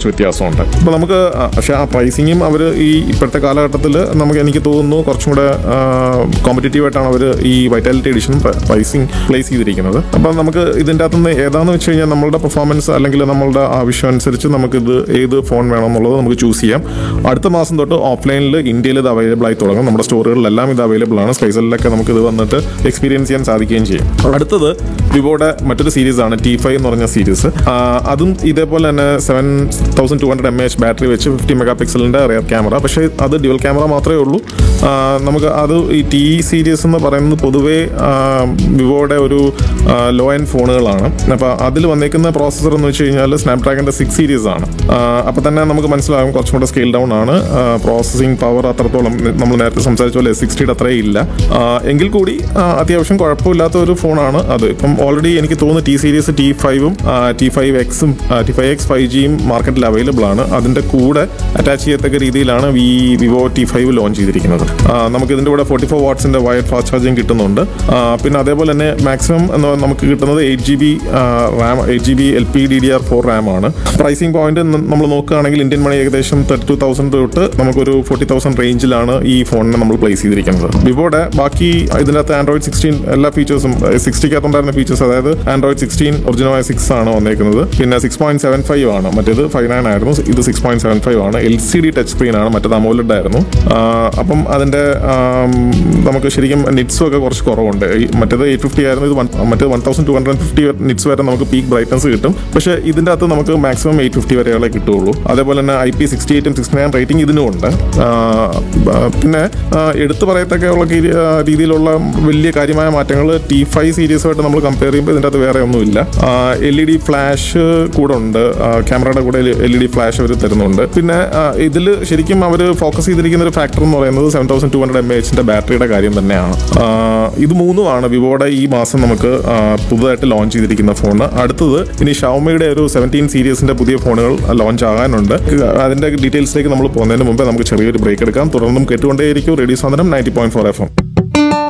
കുറച്ച് വ്യത്യാസമുണ്ട് അപ്പോൾ നമുക്ക് ആ, പക്ഷേ ആ പ്രൈസിങ്ങും അവർ ഈ ഇപ്പോഴത്തെ കാലഘട്ടത്തിൽ നമുക്ക് എനിക്ക് തോന്നുന്നു കുറച്ചും കൂടെ കോമ്പറ്റേറ്റീവ് ആയിട്ടാണ് അവർ ഈ വൈറ്റാലിറ്റി എഡിഷനും പ്രൈസിങ് പ്ലേസ് ചെയ്തിരിക്കുന്നത് അപ്പം നമുക്ക് ഇതിൻ്റെ അകത്തുനിന്ന് ഏതാണെന്ന് വെച്ച് കഴിഞ്ഞാൽ നമ്മളുടെ പെർഫോമൻസ് അല്ലെങ്കിൽ നമ്മളുടെ ആവശ്യം അനുസരിച്ച് നമുക്കിത് ഏത് ഫോൺ വേണം എന്നുള്ളത് നമുക്ക് ചൂസ് ചെയ്യാം അടുത്ത മാസം തൊട്ട് ഓഫ്ലൈനിൽ ഇന്ത്യയിൽ ഇത് അവൈലബിൾ ആയി തുടങ്ങും നമ്മുടെ സ്റ്റോറുകളിലെല്ലാം ഇത് അവൈലബിൾ ആണ് സ്പേസിലൊക്കെ നമുക്ക് ഇത് വന്നിട്ട് എക്സ്പീരിയൻസ് ചെയ്യാൻ സാധിക്കുകയും ചെയ്യും അടുത്തത് വിവോയുടെ മറ്റൊരു സീരീസ് ആണ് ടി ഫൈവ് എന്ന് പറഞ്ഞ സീരീസ് അതും ഇതേപോലെ തന്നെ seven thousand two hundred M H battery വെച്ച് ഫിഫ്റ്റി മെഗാ പിക്സലിൻ്റെ റിയർ ക്യാമറ പക്ഷേ അത് ഡ്യുവൽ ക്യാമറ മാത്രമേ ഉള്ളൂ ആ, നമുക്ക് അത് ഈ ടി സീരീസ് എന്ന് പറയുന്നത് പൊതുവേ ആ, വിവോയുടെ ഒരു ലോ എൻഡ് ഫോണുകളാണ് അപ്പോൾ അതിൽ വന്നേക്കുന്ന പ്രോസസ്സർ എന്ന് വെച്ച് കഴിഞ്ഞാൽ സ്നാപ്ഡ്രാഗൻ്റെ സിക്സ് സീരീസ് ആണ് അപ്പോൾ തന്നെ നമുക്ക് മനസ്സിലാകും കുറച്ചും കൂടെ സ്കെയിൽ ഡൗൺ ആണ് പ്രോസസ്സിംഗ് പവർ അത്രത്തോളം നമ്മൾ നേരത്തെ സംസാരിച്ച പോലെ സിക്സ്റ്റിയുടെ അത്രയും ഇല്ല ആ, എങ്കിൽ കൂടി ആ, അത്യാവശ്യം കുഴപ്പമില്ലാത്ത ഒരു ഫോണാണ് അത് ഇപ്പം ഓൾറെഡി എനിക്ക് തോന്നുന്നു ടി സീരീസ് ടി ഫൈവും ടി ഫൈവ് എക്സും ടി ഫൈവ് എക്സ് ഫൈവ് ജിയും മാർക്കറ്റിൽ അവൈലബിൾ ആണ് അതിൻ്റെ കൂടെ അറ്റാച്ച് ചെയ്യത്തക്ക രീതിയിലാണ് വി വിവോ ടി ഫൈവ് ലോഞ്ച് ചെയ്തിരിക്കുന്നത് ആ, നമുക്ക് ഇതിൻ്റെ കൂടെ ഫോർട്ടി ഫോർ വാട്ട്സിൻ്റെ വയർഡ് ഫാസ്റ്റ് ചാർജിങ് കിട്ടുന്നുണ്ട് ആ, പിന്നെ അതേപോലെ തന്നെ മാക്സിമം എന്ന് നമുക്ക് കിട്ടുന്നത് eight G B RAM eight G B L P D D R four RAM ആണ് പ്രൈസിംഗ് പോയിന്റ് നമ്മൾ നോക്കുകയാണെങ്കിൽ ഇന്ത്യൻ മണി ഏകദേശം തേർട്ടി ടു തൗസൻഡ് തൊട്ട് നമുക്കൊരു ഫോർട്ടി തൗസൻഡ് റേഞ്ചിലാണ് ഈ ഫോണിനെ നമ്മൾ പ്ലേസ് ചെയ്തിരിക്കുന്നത് വിവോയുടെ ബാക്കി ഇതിനകത്ത് ആൻഡ്രോയിഡ് സിക്സ്റ്റീൻ എല്ലാ ഫീച്ചേഴ്സും സിക്സ്റ്റിക്കകത്തുണ്ടായിരുന്ന ഫീച്ചേഴ്സ് അതായത് ആൻഡ്രോയിഡ് സിക്സ്റ്റീൻ ഒറിജിനലായ സിക്സ് ആണ് വന്നേക്കുന്നത് പിന്നെ സിക്സ് പോയിന്റ് സെവൻ ഫൈവ് ആണ് മറ്റേത് ഫൈവ് നയൻ ആയിരുന്നു ഇത് സിക്സ് പോയിന്റ് സെവൻ ഫൈവ് ആണ് L C D touch screen ആണ് മറ്റേത് അമോലഡ് ആയിരുന്നു ആ, അപ്പം അതിന്റെ ആം, നമുക്ക് ശരിക്കും നിറ്റ്സും ഒക്കെ കുറച്ച് കുറവുണ്ട് ഈ മറ്റേത് എയ്റ്റ് ഫിഫ്റ്റി ആയിരുന്നു ഇത് വൺ മറ്റേത് one thousand two hundred fifty nits വരെ നമുക്ക് പീക്ക് ബ്രൈറ്റ്നസ് കിട്ടും പക്ഷേ ഇതിന്റെ അകത്ത് നമുക്ക് മാക്സിമം എയ്റ്റ് ഫിഫ്റ്റി വരെയുള്ള കിട്ടുള്ളൂ അതേപോലെ തന്നെ ഐ പി സിക്സ്റ്റി എയ്റ്റും സിക്സ്റ്റി നയൻ റേറ്റിംഗ് ഇതിനും ഉണ്ട് ആ, ബ- പിന്നെ ആ, എടുത്തു പറയത്തക്കെയുള്ള കീ- ആ, രീതിയിലുള്ള വലിയ കാര്യമായ മാറ്റങ്ങൾ ടി ഫൈവ് സീരീസുമായിട്ട് നമ്മൾ കമ്പയർ ചെയ്യുമ്പോൾ ഇതിൻ്റെ അകത്ത് വേറെ ഒന്നുമില്ല എൽ ഇ ഡി ഫ്ലാഷ് കൂടെ ഉണ്ട് ആ, ക്യാമറയുടെ കൂടെ എൽ ഇ ഡി ഫ്ലാഷ് അവർ തരുന്നുണ്ട് പിന്നെ ഇതിൽ ശരിക്കും അവർ ഫോക്കസ് ചെയ്തിരിക്കുന്ന ഒരു ഫാക്ടർ എന്ന് പറയുന്നത് seven thousand two hundred M എച്ചിൻ്റെ ബാറ്ററിയുടെ കാര്യം തന്നെയാണ് ആ, ഇത് മൂന്നുമാണ് വിവോയുടെ ഈ മാസം നമുക്ക് ആ, പുതുതായിട്ട് ലോഞ്ച് ചെയ്തിരിക്കുന്ന ഫോൺ അടുത്തത് ഇനി ഷവമിയുടെ ഒരു സെവൻറ്റീൻ സീരീസിന്റെ പുതിയ ഫോണുകൾ ലോഞ്ച് ആകാനുണ്ട് അതിന്റെ ഡീറ്റെയിൽസിലേക്ക് നമ്മൾ പോകുന്നതിന് മുമ്പേ നമുക്ക് ചെറിയൊരു ബ്രേക്ക് എടുക്കാം തുടർന്നും കേട്ടുകൊണ്ടേയിരിക്കും റേഡിയോ സാധനം ninety point four F M